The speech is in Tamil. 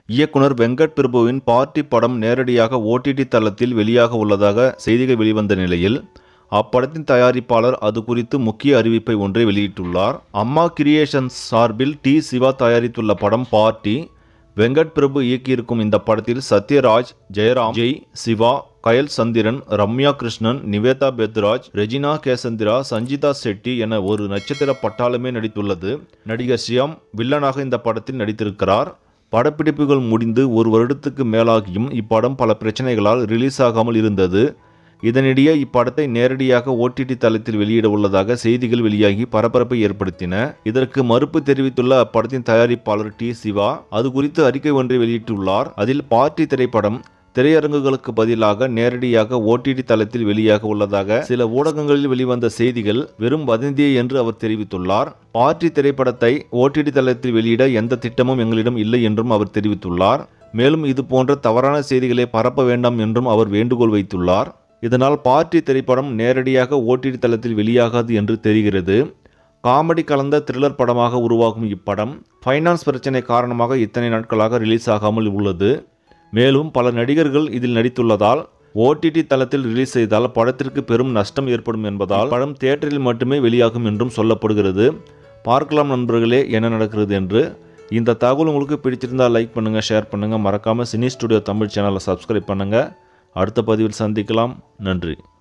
இயக்குனர் வெங்கட் பிரபுவின் பார்ட்டி படம் நேரடியாக ஓடிடி தளத்தில் வெளியாக உள்ளதாக செய்திகள் வெளிவந்த நிலையில் அப்படத்தின் தயாரிப்பாளர் அது குறித்து முக்கிய அறிவிப்பை ஒன்றை வெளியிட்டுள்ளார் அம்மா கிரியேஷன்ஸ் சார்பில் டி சிவா தயாரித்துள்ள படம் பார்ட்டி வெங்கட் பிரபு இயக்கியிருக்கும் இந்த படத்தில் சத்யராஜ் ஜெயராம் ஜெய் சிவா கயல் சந்திரன் ரம்யா கிருஷ்ணன் நிவேதா பெத்ராஜ் ரெஜினா கேசந்திரா சஞ்சிதா செட்டி என ஒரு நட்சத்திர பட்டாளமே நடித்துள்ளது நடிகர் ஷியாம் வில்லனாக இந்த படத்தில் நடித்திருக்கிறார் படப்பிடிப்புகள் முடிந்து ஒரு வருடத்துக்கு மேலாகியும் இப்படம் பல பிரச்சனைகளால் ரிலீஸ் ஆகாமல் இருந்தது இதனிடையே இப்படத்தை நேரடியாக ஓடிடி தளத்தில் வெளியிட உள்ளதாக செய்திகள் வெளியாகி பரபரப்பை ஏற்படுத்தின இதற்கு மறுப்பு தெரிவித்துள்ள அப்படத்தின் தயாரிப்பாளர் டி சிவா அது குறித்து அறிக்கை ஒன்றை வெளியிட்டுள்ளார் அதில் பார்ட்டி திரைப்படம் திரையரங்குகளுக்கு பதிலாக நேரடியாக ஓடிடி தளத்தில் வெளியாக உள்ளதாக சில ஊடகங்களில் வெளிவந்த செய்திகள் வெறும் வதந்தியே என்று அவர் தெரிவித்துள்ளார் பார்ட்டி திரைப்படத்தை ஓடிடி தளத்தில் வெளியிட எந்த திட்டமும் எங்களிடம் இல்லை என்றும் அவர் தெரிவித்துள்ளார் மேலும் இது போன்ற தவறான செய்திகளை பரப்ப வேண்டாம் என்றும் அவர் வேண்டுகோள் வைத்துள்ளார் இதனால் பார்ட்டி திரைப்படம் நேரடியாக ஓடிடி தளத்தில் வெளியாகாது என்று தெரிகிறது காமெடி கலந்த த்ரில்லர் படமாக உருவாகும் இப்படம் ஃபைனான்ஸ் பிரச்சனை காரணமாக இத்தனை நாட்களாக ரிலீஸ் ஆகாமல் உள்ளது மேலும் பல நடிகர்கள் இதில் நடித்துள்ளதால் ஓடிடி தளத்தில் ரிலீஸ் செய்தால் படத்திற்கு பெரும் நஷ்டம் ஏற்படும் என்பதால் படம் தியேட்டரில் மட்டுமே வெளியாகும் என்றும் சொல்லப்படுகிறது பார்க்கலாம் நண்பர்களே என்ன நடக்கிறது என்று இந்த தகவல் உங்களுக்கு பிடிச்சிருந்தால் லைக் பண்ணுங்கள் ஷேர் பண்ணுங்கள் மறக்காமல் சினி ஸ்டுடியோ தமிழ் சேனலை சப்ஸ்கிரைப் பண்ணுங்கள் அடுத்த பதிவில் சந்திக்கலாம் நன்றி